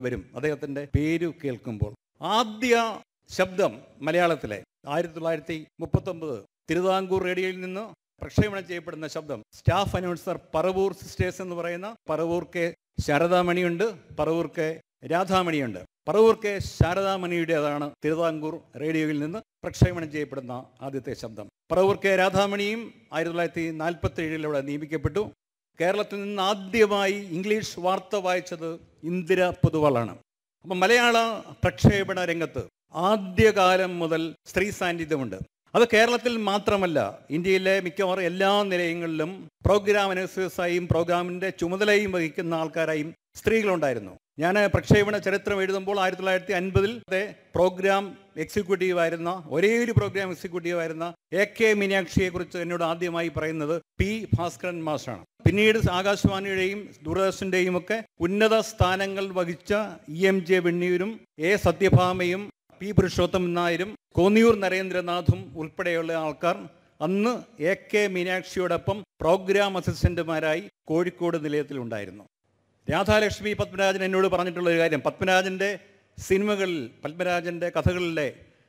വരും അദ്ദേഹത്തിന്റെ പേര് കേൾക്കുമ്പോൾ ആദ്യ ശബ്ദം മലയാളത്തിലെ ആയിരത്തി തൊള്ളായിരത്തി മുപ്പത്തൊമ്പത് തിരുവിതാംകൂർ റേഡിയോയിൽ നിന്ന് പ്രക്ഷേപണം ചെയ്യപ്പെടുന്ന ശബ്ദം സ്റ്റാഫ് അനൗൺസർ പറവൂർ സിസ്റ്റേഴ്സ് എന്ന് പറയുന്ന പറവൂർ കെ ശാരദാമണിയുണ്ട് പറവൂർ കെ രാധാമണിയുണ്ട് പറവൂർ കെ ശാരദാമണിയുടേതാണ് തിരുവിതാംകൂർ റേഡിയോയിൽ നിന്ന് പ്രക്ഷേപണം ചെയ്യപ്പെടുന്ന ആദ്യത്തെ ശബ്ദം പറവൂർ കെ രാധാമണിയും ആയിരത്തി തൊള്ളായിരത്തി നാൽപ്പത്തി ഏഴിലൂടെ നിയമിക്കപ്പെട്ടു കേരളത്തിൽ നിന്ന് ആദ്യമായി ഇംഗ്ലീഷ് വാർത്ത വായിച്ചത് ഇന്ദിര പൊതുവാളാണ് അപ്പം മലയാള പ്രക്ഷേപണ രംഗത്ത് ആദ്യകാലം മുതൽ സ്ത്രീ സാന്നിധ്യമുണ്ട് അത് കേരളത്തിൽ മാത്രമല്ല ഇന്ത്യയിലെ മിക്കവാറും എല്ലാ നിലയങ്ങളിലും പ്രോഗ്രാം അനൗൺസേഴ്സായും പ്രോഗ്രാമിൻ്റെ ചുമതലയും വഹിക്കുന്ന ആൾക്കാരായും സ്ത്രീകളുണ്ടായിരുന്നു ഞാൻ പ്രക്ഷേപണ ചരിത്രം എഴുതുമ്പോൾ ആയിരത്തി തൊള്ളായിരത്തി അൻപതിൽ പ്രോഗ്രാം എക്സിക്യൂട്ടീവ് ആയിരുന്ന ഒരേ ഒരു പ്രോഗ്രാം എക്സിക്യൂട്ടീവ് ആയിരുന്ന എ കെ മീനാക്ഷിയെ കുറിച്ച് എന്നോട് ആദ്യമായി പറയുന്നത് പി ഭാസ്കരൻ മാഷാണ് പിന്നീട് ആകാശവാണിയുടെയും ദൂരദർശന്റെയും ഒക്കെ ഉന്നത സ്ഥാനങ്ങൾ വഹിച്ച ഇ എം ജെ വെണ്ണിയൂരും എ സത്യഭാമയും പി പുരുഷോത്തമൻ നായരും കോന്നിയൂർ നരേന്ദ്രനാഥും ഉൾപ്പെടെയുള്ള ആൾക്കാർ അന്ന് എ കെ മീനാക്ഷിയോടൊപ്പം പ്രോഗ്രാം അസിസ്റ്റന്റുമാരായി കോഴിക്കോട് നിലയത്തിലുണ്ടായിരുന്നു രാധാലക്ഷ്മി പത്മരാജൻ എന്നോട് പറഞ്ഞിട്ടുള്ള ഒരു കാര്യം പത്മരാജൻ്റെ സിനിമകളിൽ പത്മരാജൻ്റെ കഥകളിലെ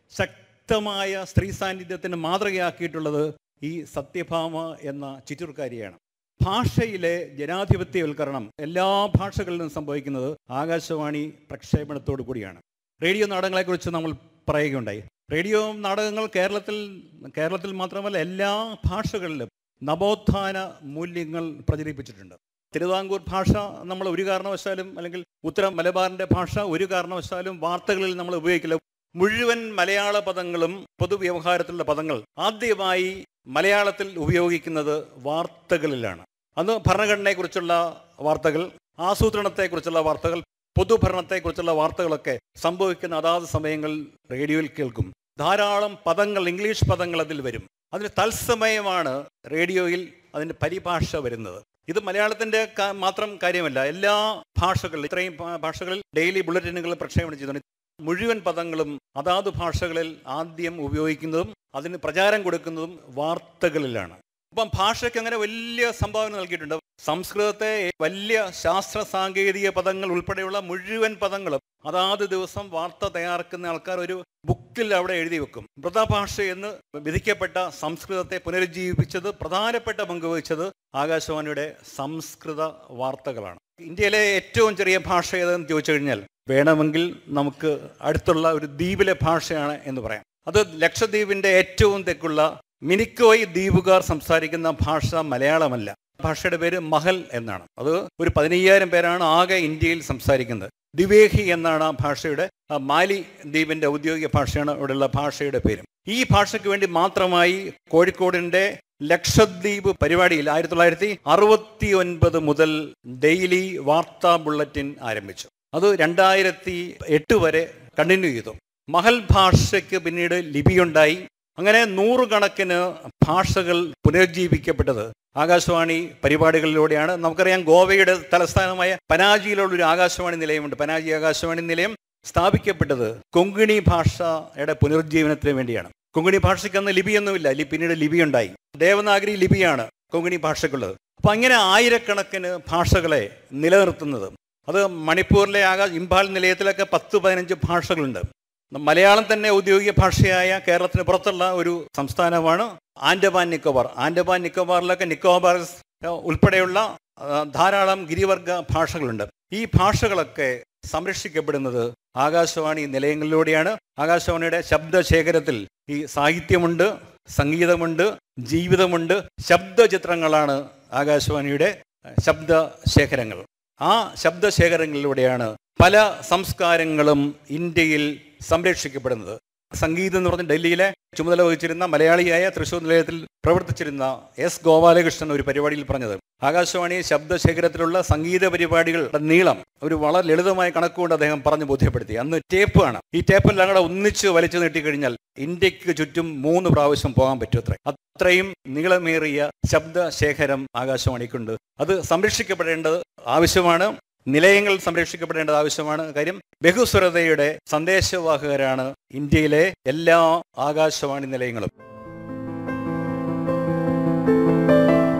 ശക്തമായ സ്ത്രീ സാന്നിധ്യത്തിന് മാതൃകയാക്കിയിട്ടുള്ളത് ഈ സത്യഭാമ എന്ന ചിറ്റൂർക്കാരിയാണ് ഭാഷയിലെ ജനാധിപത്യവൽക്കരണം എല്ലാ ഭാഷകളിലും സംഭവിക്കുന്നത് ആകാശവാണി പ്രക്ഷേപണത്തോടു കൂടിയാണ് റേഡിയോ നാടകങ്ങളെക്കുറിച്ച് നമ്മൾ പറയുകയുണ്ടായി റേഡിയോ നാടകങ്ങൾ കേരളത്തിൽ കേരളത്തിൽ മാത്രമല്ല എല്ലാ ഭാഷകളിലും നവോത്ഥാന മൂല്യങ്ങൾ പ്രചരിപ്പിച്ചിട്ടുണ്ട് തിരുവിതാംകൂർ ഭാഷ നമ്മൾ ഒരു കാരണവശാലും അല്ലെങ്കിൽ ഉത്തര മലബാറിൻ്റെ ഭാഷ ഒരു കാരണവശാലും വാർത്തകളിൽ നമ്മൾ ഉപയോഗിക്കില്ല മുഴുവൻ മലയാള പദങ്ങളും പൊതുവ്യവഹാരത്തിലുള്ള പദങ്ങൾ ആദ്യമായി മലയാളത്തിൽ ഉപയോഗിക്കുന്നത് വാർത്തകളിലാണ് അന്ന് ഭരണഘടനയെക്കുറിച്ചുള്ള വാർത്തകൾ ആസൂത്രണത്തെക്കുറിച്ചുള്ള വാർത്തകൾ പൊതുഭരണത്തെക്കുറിച്ചുള്ള വാർത്തകളൊക്കെ സംഭവിക്കുന്ന അതാത് സമയങ്ങളിൽ റേഡിയോയിൽ കേൾക്കും ധാരാളം പദങ്ങൾ ഇംഗ്ലീഷ് പദങ്ങൾ അതിൽ വരും അതിന് തത്സമയമാണ് റേഡിയോയിൽ അതിൻ്റെ പരിഭാഷ വരുന്നത് ഇത് മലയാളത്തിൻ്റെ കാ- മാത്രം കാര്യമല്ല എല്ലാ ഭാഷകളിലും ഇത്രയും ഭാ- ഭാഷകളിൽ ഡെയിലി ബുള്ളറ്റിനുകൾ പ്രക്ഷേപണം ചെയ്തുകൊണ്ട് മുഴുവൻ പദങ്ങളും അതാത് ഭാഷകളിൽ ആദ്യം ഉപയോഗിക്കുന്നതും അതിന് പ്രചാരം കൊടുക്കുന്നതും വാർത്തകളിലാണ് അപ്പം ഭാഷയ്ക്ക് അങ്ങനെ വലിയ സംഭാവന നൽകിയിട്ടുണ്ട് സംസ്കൃതത്തെ വലിയ ശാസ്ത്ര സാങ്കേതിക പദങ്ങൾ ഉൾപ്പെടെയുള്ള മുഴുവൻ പദങ്ങളും അതാത് ദിവസം വാർത്ത തയ്യാറാക്കുന്ന ആൾക്കാർ ഒരു ബുക്കിൽ അവിടെ എഴുതി വെക്കും മൃതഭാഷ എന്ന് വിധിക്കപ്പെട്ട സംസ്കൃതത്തെ പുനരുജ്ജീവിപ്പിച്ചത് പ്രധാനപ്പെട്ട പങ്ക് വഹിച്ചത് ആകാശവാണിയുടെ സംസ്കൃത വാർത്തകളാണ് ഇന്ത്യയിലെ ഏറ്റവും ചെറിയ ഭാഷ ഏതെന്ന് ചോദിച്ചു കഴിഞ്ഞാൽ വേണമെങ്കിൽ നമുക്ക് അടുത്തുള്ള ഒരു ദ്വീപിലെ ഭാഷയാണ് എന്ന് പറയാം അത് ലക്ഷദ്വീപിന്റെ ഏറ്റവും തെക്കുള്ള മിനിക്കോയ് ദ്വീപുകാർ സംസാരിക്കുന്ന ഭാഷ മലയാളമല്ല ഭാഷയുടെ പേര് മഹൽ എന്നാണ് അത് ഒരു പതിനയ്യായിരം പേരാണ് ആകെ ഇന്ത്യയിൽ സംസാരിക്കുന്നത് ദിവേഹി എന്നാണ് ആ ഭാഷയുടെ ആ മാലി ദ്വീപിന്റെ ഔദ്യോഗിക ഭാഷയാണ് ഇവിടെയുള്ള ഭാഷയുടെ പേരും ഈ ഭാഷയ്ക്ക് വേണ്ടി മാത്രമായി കോഴിക്കോടിന്റെ ലക്ഷദ്വീപ് പരിപാടിയിൽ ആയിരത്തി തൊള്ളായിരത്തി അറുപത്തി ഒൻപത് മുതൽ ഡെയിലി വാർത്താ ബുള്ളറ്റിൻ ആരംഭിച്ചു അത് രണ്ടായിരത്തി എട്ട് വരെ കണ്ടിന്യൂ ചെയ്തു മഹൽ ഭാഷയ്ക്ക് പിന്നീട് ലിപിയുണ്ടായി അങ്ങനെ നൂറുകണക്കിന് ഭാഷകൾ പുനരുജ്ജീവിക്കപ്പെട്ടത് ആകാശവാണി പരിപാടികളിലൂടെയാണ് നമുക്കറിയാം ഗോവയുടെ തലസ്ഥാനമായ പനാജിയിലുള്ള ഒരു ആകാശവാണി നിലയമുണ്ട് പനാജി ആകാശവാണി നിലയം സ്ഥാപിക്കപ്പെട്ടത് കൊങ്കിണി ഭാഷയുടെ പുനരുജ്ജീവനത്തിന് വേണ്ടിയാണ് കൊങ്കിണി ഭാഷയ്ക്ക് അന്ന് ലിപിയൊന്നുമില്ല ലി പിന്നീട് ലിപിയുണ്ടായി ദേവനാഗരി ലിപിയാണ് കൊങ്കിണി ഭാഷയ്ക്കുള്ളത് അപ്പം അങ്ങനെ ആയിരക്കണക്കിന് ഭാഷകളെ നിലനിർത്തുന്നത് അത് മണിപ്പൂരിലെ ആകാശ ഇംഫാൽ നിലയത്തിലൊക്കെ പത്ത് പതിനഞ്ച് ഭാഷകളുണ്ട് മലയാളം തന്നെ ഔദ്യോഗിക ഭാഷയായ കേരളത്തിന് പുറത്തുള്ള ഒരു സംസ്ഥാനമാണ് ആൻഡമാൻ നിക്കോബാർ ആൻഡമാൻ നിക്കോബാറിലൊക്കെ നിക്കോബാർ ഉൾപ്പെടെയുള്ള ആ, ധാരാളം ഗിരിവർഗ ഭാഷകളുണ്ട് ഈ ഭാഷകളൊക്കെ സംരക്ഷിക്കപ്പെടുന്നത് ആകാശവാണി നിലയങ്ങളിലൂടെയാണ് ആകാശവാണിയുടെ ശബ്ദശേഖരത്തിൽ ഈ സാഹിത്യമുണ്ട് സംഗീതമുണ്ട് ജീവിതമുണ്ട് ശബ്ദചിത്രങ്ങളാണ് ആകാശവാണിയുടെ ശബ്ദശേഖരങ്ങൾ ആ ശബ്ദശേഖരങ്ങളിലൂടെയാണ് പല സംസ്കാരങ്ങളും ഇന്ത്യയിൽ സംരക്ഷിക്കപ്പെടുന്നത് സംഗീതം എന്ന് പറഞ്ഞ ഡൽഹിയിലെ ചുമതല വഹിച്ചിരുന്ന മലയാളിയായ തൃശൂർ നിലയത്തിൽ പ്രവർത്തിച്ചിരുന്ന എസ് ഗോപാലകൃഷ്ണൻ ഒരു പരിപാടിയിൽ പറഞ്ഞത് ആകാശവാണി ശബ്ദശേഖരത്തിലുള്ള സംഗീത പരിപാടികളുടെ നീളം ഒരു വളരെ ലളിതമായ കണക്കുകൊണ്ട് അദ്ദേഹം പറഞ്ഞു ബോധ്യപ്പെടുത്തി അന്ന് ടേപ്പ് ആണ് ഈ ടേപ്പെല്ലാം കൂടെ ഒന്നിച്ച് വലിച്ചു നീട്ടിക്കഴിഞ്ഞാൽ ഇന്ത്യക്ക് ചുറ്റും മൂന്ന് പ്രാവശ്യം പോകാൻ പറ്റും അത്ര അത്രയും നീളമേറിയ ശബ്ദശേഖരം ആകാശവാണിക്കുണ്ട് അത് സംരക്ഷിക്കപ്പെടേണ്ടത് ആവശ്യമാണ് നിലയങ്ങൾ സംരക്ഷിക്കപ്പെടേണ്ടത് ആവശ്യമാണ് കാര്യം ബഹുസ്വരതയുടെ സന്ദേശവാഹകരാണ് ഇന്ത്യയിലെ എല്ലാ ആകാശവാണി നിലയങ്ങളും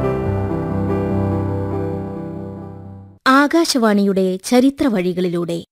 ആകാശവാണിയുടെ ചരിത്രവഴികളിലൂടെ